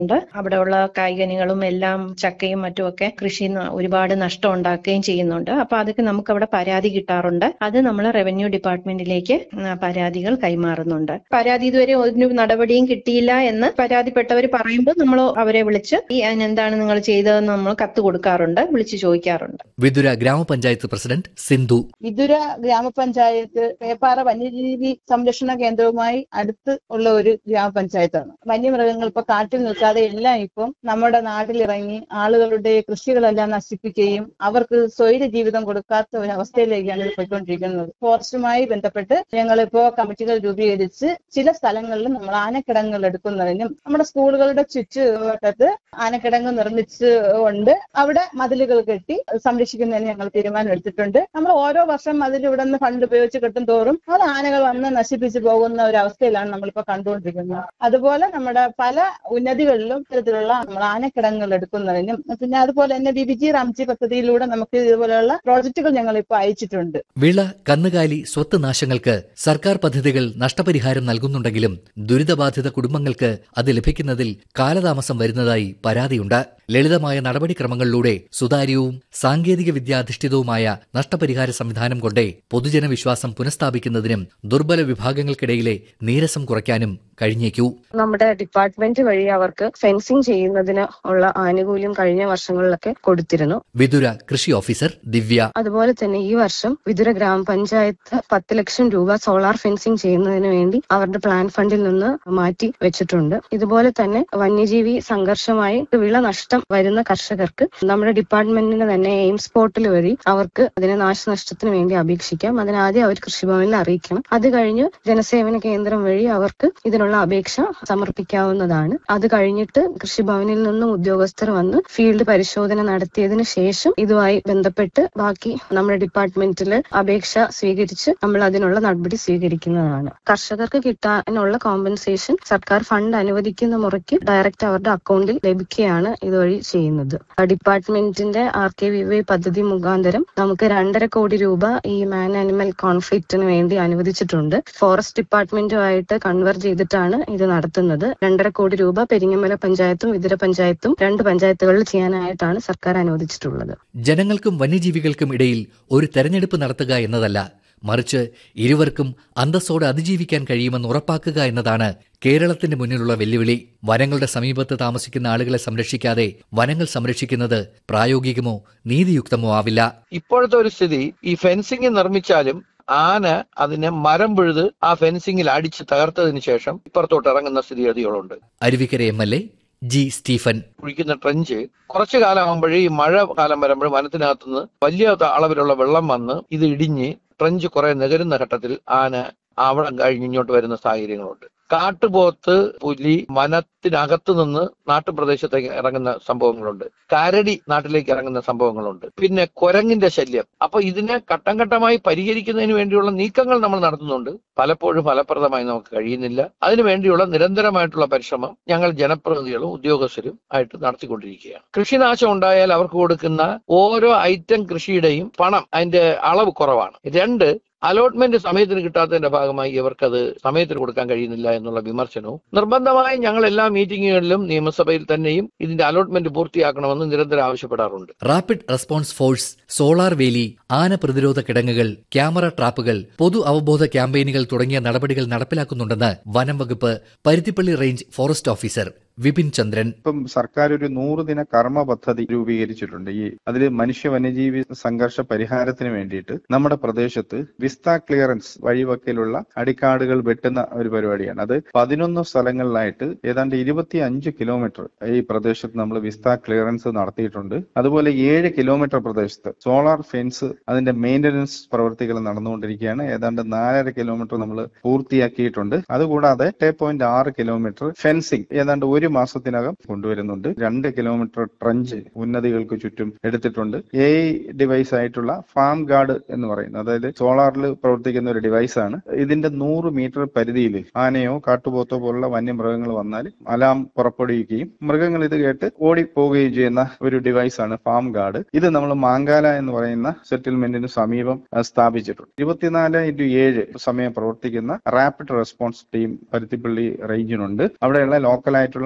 ഉണ്ട് അവിടെയുള്ള കായികനികളും എല്ലാം ചക്കയും മറ്റുമൊക്കെ കൃഷി ഒരുപാട് നഷ്ടം ഉണ്ടാക്കുകയും ചെയ്യുന്നുണ്ട് അപ്പൊ അതൊക്കെ നമുക്ക് അവിടെ പരാതി കിട്ടാറുണ്ട് അത് നമ്മൾ റവന്യൂ ഡിപ്പാർട്ട്മെന്റിലേക്ക് പരാതികൾ കൈമാറുന്നുണ്ട് പരാതി ഇതുവരെ ഒരു നടപടിയും കിട്ടിയില്ല എന്ന് പരാതിപ്പെട്ടവർ പറയുമ്പോൾ നമ്മൾ അവരെ വിളിച്ച് ഈ അതിനെന്താണ് നിങ്ങൾ ചെയ്തതെന്ന് നമ്മൾ കത്ത് കൊടുക്കാറുണ്ട് വിളിച്ച് ചോദിക്കാറുണ്ട് വിതുര ഗ്രാമപഞ്ചായത്ത് പ്രസിഡന്റ് സിന്ധു വിതുര ഗ്രാമപഞ്ചായത്ത് പേപ്പാറ വന്യജീവി സംരക്ഷണ കേന്ദ്രവുമായി അടുത്ത് ഉള്ള ഒരു ഗ്രാമപഞ്ചായത്താണ് വന്യമൃഗങ്ങൾ ഇപ്പൊ കാട്ടിൽ നിൽക്കാതെ എല്ലാം ഇപ്പം നമ്മുടെ നാട്ടിലിറങ്ങി ആളുകളുടെ കൃഷികളെല്ലാം നശിപ്പിക്കുകയും അവർക്ക് സ്വൈര ജീവിതം കൊടുക്കാത്ത ഒരു അവസ്ഥയിലേക്കാണ് ഇത് പോയിക്കൊണ്ടിരിക്കുന്നത് ഫോറസ്റ്റുമായി ബന്ധപ്പെട്ട് ഞങ്ങളിപ്പോ കമ്മിറ്റികൾ രൂപീകരിച്ച് ചില സ്ഥലങ്ങളിൽ നമ്മൾ ആനക്കിടങ്ങുകൾ എടുക്കുന്നതിനും നമ്മുടെ സ്കൂളുകളുടെ ചുറ്റുവട്ടത്ത് ആനക്കിടങ്ങ് നിർമ്മിച്ച് കൊണ്ട് അവിടെ മതിലുകൾ കെട്ടി സംരക്ഷിക്കുന്നതിന് ഞങ്ങൾ തീരുമാനം എടുത്തിട്ടുണ്ട് നമ്മൾ ഓരോ വർഷം മതിൽ ഇവിടെ നിന്ന് ഫണ്ട് ഉപയോഗിച്ച് കെട്ടും തോറും അത് ആനകൾ വന്ന് നശിപ്പിച്ചു പോകുന്ന ഒരു അവസ്ഥയിലാണ് നമ്മളിപ്പോ കണ്ടുകൊണ്ടിരിക്കുന്നത് അതുപോലെ നമ്മുടെ പല ഉന്നതികളിലും ഇത്തരത്തിലുള്ള നമ്മൾ ആനക്കിടങ്ങുകൾ എടുക്കുന്നതിനും പിന്നെ അതുപോലെ തന്നെ ബിബിജി റാംജി പദ്ധതിയിലൂടെ നമുക്ക് ഇതുപോലെയുള്ള പ്രോജക്റ്റുകൾ ഞങ്ങൾ ഇപ്പോൾ അയച്ചിട്ടുണ്ട് വിള കന്നുകാലി സ്വത്ത് നാശങ്ങൾക്ക് സർക്കാർ പദ്ധതികൾ നഷ്ടപരിഹാരം നൽകുന്നുണ്ടെങ്കിലും ദുരിതബാധിത കുടുംബങ്ങൾക്ക് അത് ലഭിക്കുന്നതിൽ കാലതാമസം വരുന്നതായി പരാതിയുണ്ട് ലളിതമായ നടപടിക്രമങ്ങളിലൂടെ സുതാര്യവും സാങ്കേതിക വിദ്യാധിഷ്ഠിതവുമായ നഷ്ടപരിഹാര സംവിധാനം കൊണ്ടേ പൊതുജനവിശ്വാസം പുനഃസ്ഥാപിക്കുന്നതിനും ദുർബല വിഭാഗങ്ങൾക്കിടയിലെ നീരസം കുറയ്ക്കാനും കഴിഞ്ഞേക്കൂ നമ്മുടെ ഡിപ്പാർട്ട്മെന്റ് വഴി അവർക്ക് ഫെൻസിംഗ് ചെയ്യുന്നതിന് ഉള്ള ആനുകൂല്യം കഴിഞ്ഞ വർഷങ്ങളിലൊക്കെ കൊടുത്തിരുന്നു വിതുര കൃഷി ഓഫീസർ ദിവ്യ അതുപോലെ തന്നെ ഈ വർഷം വിതുര ഗ്രാമപഞ്ചായത്ത് പത്ത് ലക്ഷം രൂപ സോളാർ ഫെൻസിംഗ് ചെയ്യുന്നതിന് വേണ്ടി അവരുടെ പ്ലാൻ ഫണ്ടിൽ നിന്ന് മാറ്റി വെച്ചിട്ടുണ്ട് ഇതുപോലെ തന്നെ വന്യജീവി സംഘർഷമായി വിള നഷ്ടം വരുന്ന കർഷകർക്ക് നമ്മുടെ ഡിപ്പാർട്ട്മെന്റിന് തന്നെ എയിംസ് പോർട്ടൽ വഴി അവർക്ക് അതിന് നാശനഷ്ടത്തിന് വേണ്ടി അപേക്ഷിക്കാം അതിനാദ്യം അവർ കൃഷിഭവനിൽ അറിയിക്കണം അത് കഴിഞ്ഞ് ജനസേവന കേന്ദ്രം വഴി അവർക്ക് ഇതിനുള്ള അപേക്ഷ സമർപ്പിക്കാവുന്നതാണ് അത് കഴിഞ്ഞിട്ട് കൃഷിഭവനിൽ നിന്നും ഉദ്യോഗസ്ഥർ വന്ന് ഫീൽഡ് പരിശോധന നടത്തിയതിനു ശേഷം ഇതുമായി ബന്ധപ്പെട്ട് ബാക്കി നമ്മുടെ ഡിപ്പാർട്ട്മെന്റിൽ അപേക്ഷ സ്വീകരിച്ച് നമ്മൾ അതിനുള്ള നടപടി സ്വീകരിക്കുന്നതാണ് കർഷകർക്ക് കിട്ടാനുള്ള കോമ്പൻസേഷൻ സർക്കാർ ഫണ്ട് അനുവദിക്കുന്ന മുറയ്ക്ക് ഡയറക്റ്റ് അവരുടെ അക്കൗണ്ടിൽ ലഭിക്കുകയാണ് ഇതുവഴി ചെയ്യുന്നത് ഡിപ്പാർട്ട്മെന്റിന്റെ ആർ കെ വി വൈ പദ്ധതി മുഖാന്തരം നമുക്ക് രണ്ടര കോടി രൂപ ഈ മാൻ ആനിമൽ കോൺഫ്ലിക്റ്റിന് വേണ്ടി അനുവദിച്ചിട്ടുണ്ട് ഫോറസ്റ്റ് ഡിപ്പാർട്ട്മെന്റുമായിട്ട് കൺവർ ചെയ്തിട്ടാണ് ഇത് നടത്തുന്നത് രണ്ടര കോടി രൂപ പെരിങ്ങമല പഞ്ചായത്തും വിതുര പഞ്ചായത്തും രണ്ട് പഞ്ചായത്തുകളിൽ ചെയ്യാനായിട്ടാണ് സർക്കാർ അനുവദിച്ചിട്ടുള്ളത് ജനങ്ങൾക്കും വന്യജീവികൾക്കും ഇടയിൽ ഒരു തെരഞ്ഞെടുപ്പ് നടത്തുക എന്നതല്ല മറിച്ച് ഇരുവർക്കും അന്തസ്സോടെ അതിജീവിക്കാൻ കഴിയുമെന്ന് ഉറപ്പാക്കുക എന്നതാണ് കേരളത്തിന്റെ മുന്നിലുള്ള വെല്ലുവിളി വനങ്ങളുടെ സമീപത്ത് താമസിക്കുന്ന ആളുകളെ സംരക്ഷിക്കാതെ വനങ്ങൾ സംരക്ഷിക്കുന്നത് പ്രായോഗികമോ നീതിയുക്തമോ ആവില്ല ഇപ്പോഴത്തെ ഒരു സ്ഥിതി ഈ ഫെൻസിംഗ് നിർമ്മിച്ചാലും ആന അതിനെ മരം പിഴുത് ആ ഫെൻസിംഗിൽ അടിച്ച് തകർത്തതിന് ശേഷം ഇപ്പുറത്തോട്ട് ഇറങ്ങുന്ന സ്ഥിതിഗതികളുണ്ട് Aruvikkara M L A G Stephen കുഴിക്കുന്ന ട്രെഞ്ച് കുറച്ചു കാലമാകുമ്പോഴേ ഈ മഴ കാലം വരുമ്പോൾ വനത്തിനകത്തുനിന്ന് വലിയ അളവിലുള്ള വെള്ളം വന്ന് ഇത് ഇടിഞ്ഞ് ട്രെഞ്ച് കുറെ നികരുന്ന ഘട്ടത്തിൽ ആന അവിടെ കഴിഞ്ഞ് ഇങ്ങോട്ട് വരുന്ന സാഹചര്യങ്ങളുണ്ട് കാട്ടുപോത്ത് പുലി വനത്തിനകത്ത് നിന്ന് നാട്ടുപ്രദേശത്തേക്ക് ഇറങ്ങുന്ന സംഭവങ്ങളുണ്ട് കരടി നാട്ടിലേക്ക് ഇറങ്ങുന്ന സംഭവങ്ങളുണ്ട് പിന്നെ കുരങ്ങിന്റെ ശല്യം അപ്പൊ ഇതിനെ ഘട്ടം ഘട്ടമായി പരിഹരിക്കുന്നതിന് വേണ്ടിയുള്ള നീക്കങ്ങൾ നമ്മൾ നടത്തുന്നുണ്ട് പലപ്പോഴും ഫലപ്രദമായി നമുക്ക് കഴിയുന്നില്ല അതിനു വേണ്ടിയുള്ള നിരന്തരമായിട്ടുള്ള പരിശ്രമം ഞങ്ങൾ ജനപ്രതിനിധികളും ഉദ്യോഗസ്ഥരും ആയിട്ട് നടത്തിക്കൊണ്ടിരിക്കുകയാണ് കൃഷിനാശം ഉണ്ടായാൽ അവർക്ക് കൊടുക്കുന്ന ഓരോ ഐറ്റം കൃഷിയുടെയും പണം അതിന്റെ അളവ് കുറവാണ് രണ്ട് അലോട്ട്മെന്റ് സമയത്തിന് കിട്ടാത്തതിന്റെ ഭാഗമായി ഇവർക്കത് സമയത്തിന് കൊടുക്കാൻ കഴിയുന്നില്ല എന്നുള്ള വിമർശനവും നിർബന്ധമായും ഞങ്ങൾ എല്ലാ മീറ്റിങ്ങുകളിലും നിയമസഭയിൽ തന്നെയും ഇതിന്റെ അലോട്ട്മെന്റ് പൂർത്തിയാക്കണമെന്ന് നിരന്തരം ആവശ്യപ്പെടാറുണ്ട് റാപ്പിഡ് റെസ്പോൺസ് ഫോഴ്സ് സോളാർ വേലി ആന പ്രതിരോധ കിടങ്ങുകൾ ക്യാമറ ട്രാപ്പുകൾ പൊതു അവബോധ ക്യാമ്പയിനുകൾ തുടങ്ങിയ നടപടികൾ നടപ്പിലാക്കുന്നുണ്ടെന്ന് വനം വകുപ്പ് Paruthippally range forest officer Vipin Chandran ഇപ്പം സർക്കാർ ഒരു നൂറ് ദിന കർമ്മ പദ്ധതി രൂപീകരിച്ചിട്ടുണ്ട് ഈ അതിൽ മനുഷ്യ വന്യജീവി സംഘർഷ പരിഹാരത്തിന് വേണ്ടിയിട്ട് നമ്മുടെ പ്രദേശത്ത് വിസ്ത ക്ലിയറൻസ് വഴിവക്കലുള്ള അടിക്കാടുകൾ വെട്ടുന്ന ഒരു പരിപാടിയാണ് അത് പതിനൊന്ന് സ്ഥലങ്ങളിലായിട്ട് ഏതാണ്ട് ഇരുപത്തി അഞ്ച് കിലോമീറ്റർ ഈ പ്രദേശത്ത് നമ്മൾ വിസ്ത ക്ലിയറൻസ് നടത്തിയിട്ടുണ്ട് അതുപോലെ ഏഴ് കിലോമീറ്റർ പ്രദേശത്ത് സോളാർ ഫെൻസ് അതിന്റെ മെയിന്റനൻസ് പ്രവൃത്തികൾ നടന്നുകൊണ്ടിരിക്കുകയാണ് ഏതാണ്ട് നാലര കിലോമീറ്റർ നമ്മൾ പൂർത്തിയാക്കിയിട്ടുണ്ട് അതുകൂടാതെ എട്ട് പോയിന്റ് ആറ് കിലോമീറ്റർ ഫെൻസിംഗ് ഏതാണ്ട് ഒരു മാസത്തിനകം കൊണ്ടുവരുന്നുണ്ട് രണ്ട് കിലോമീറ്റർ ട്രഞ്ച് ഉന്നതികൾക്ക് ചുറ്റും എടുത്തിട്ടുണ്ട് എ ഡിവൈസ് ആയിട്ടുള്ള ഫാം ഗാർഡ് എന്ന് പറയുന്നത് അതായത് സോളാറിൽ പ്രവർത്തിക്കുന്ന ഒരു ഡിവൈസ് ആണ് ഇതിന്റെ നൂറ് മീറ്റർ പരിധിയിൽ ആനയോ കാട്ടുപോത്തോ പോലുള്ള വന്യമൃഗങ്ങൾ വന്നാൽ അലാം പുറപ്പെടുവിക്കുകയും മൃഗങ്ങൾ ഇത് കേട്ട് ഓടിപ്പോവുകയും ചെയ്യുന്ന ഒരു ഡിവൈസ് ആണ് ഫാം ഗാർഡ് ഇത് നമ്മൾ മാങ്കാല എന്ന് പറയുന്ന സെറ്റിൽമെന്റിന് സമീപം അഹ് സ്ഥാപിച്ചിട്ടുണ്ട് ഇരുപത്തിനാല് ഇൻറ്റു ഏഴ് സമയം പ്രവർത്തിക്കുന്ന റാപ്പിഡ് റെസ്പോൺസ് ടീം പരുത്തിപ്പള്ളി റേഞ്ചിനുണ്ട് അവിടെയുള്ള ലോക്കലായിട്ടുള്ള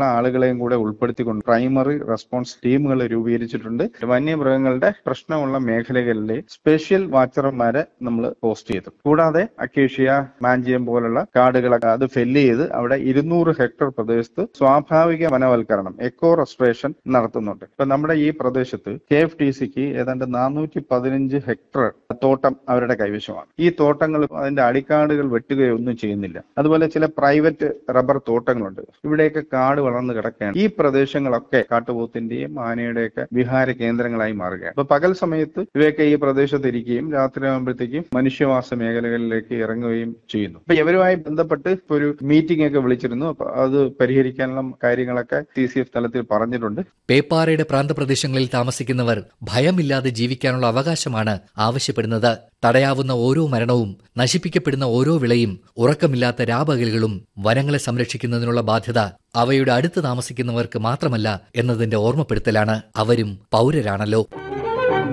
ആളുകളെയും കൂടെ ഉൾപ്പെടുത്തിക്കൊണ്ട് പ്രൈമറി റെസ്പോൺസ് ടീമുകൾ രൂപീകരിച്ചിട്ടുണ്ട് വന്യമൃഗങ്ങളുടെ പ്രശ്നമുള്ള മേഖലകളിലെ സ്പെഷ്യൽ വാച്ചർമാരെ നമ്മൾ പോസ്റ്റ് ചെയ്തു കൂടാതെ അക്കേഷ്യ മാഞ്ചിയം പോലുള്ള കാടുകളൊക്കെ അത് ഫെല്ല് ചെയ്ത് അവിടെ ഇരുന്നൂറ് ഹെക്ടർ പ്രദേശത്ത് സ്വാഭാവിക വനവൽക്കരണം എക്കോ റെസ്ട്രേഷൻ നടത്തുന്നുണ്ട് ഇപ്പൊ നമ്മുടെ ഈ പ്രദേശത്ത് കെ എഫ് ടി സിക്ക് ഏതാണ്ട് നാനൂറ്റി പതിനഞ്ച് ഹെക്ടർ തോട്ടം അവരുടെ കൈവശമാണ് ഈ തോട്ടങ്ങൾ അതിന്റെ അടിക്കാടുകൾ വെട്ടുകയോ ഒന്നും ചെയ്യുന്നില്ല അതുപോലെ ചില പ്രൈവറ്റ് റബ്ബർ തോട്ടങ്ങളുണ്ട് ഇവിടെയൊക്കെ കാട് വളർന്നു കിടക്കുകയാണ് ഈ പ്രദേശങ്ങളൊക്കെ കാട്ടുപോത്തിന്റെയും ആനയുടെയൊക്കെ വിഹാര കേന്ദ്രങ്ങളായി മാറുകയാണ് അപ്പൊ പകൽ സമയത്ത് ഇവയൊക്കെ ഈ പ്രദേശത്ത് ഇരിക്കുകയും രാത്രിയാകുമ്പോഴത്തേക്കും മനുഷ്യവാസ മേഖലകളിലേക്ക് ഇറങ്ങുകയും ചെയ്യുന്നു അപ്പൊ ഇവരുമായി ബന്ധപ്പെട്ട് ഇപ്പൊ ഒരു മീറ്റിംഗ് ഒക്കെ വിളിച്ചിരുന്നു അപ്പൊ അത് പരിഹരിക്കാനുള്ള കാര്യങ്ങളൊക്കെ സി സി എഫ് തലത്തിൽ പറഞ്ഞിട്ടുണ്ട് പേപ്പാറയുടെ പ്രാന്തപ്രദേശങ്ങളിൽ താമസിക്കുന്നവർ ഭയമില്ലാതെ ജീവിക്കാനുള്ള അവകാശമാണ് ആവശ്യപ്പെടുന്നത് തടയാവുന്ന ഓരോ മരണവും നശിപ്പിക്കപ്പെടുന്ന ഓരോ വിളയും ഉറക്കമില്ലാത്ത രാപകലുകളും വനങ്ങളെ സംരക്ഷിക്കുന്നതിനുള്ള ബാധ്യത അവയുടെ അടുത്ത് താമസിക്കുന്നവർക്ക് മാത്രമല്ല എന്നതിന്റെ ഓർമ്മപ്പെടുത്തലാണ് അവരും പൗരരാണല്ലോ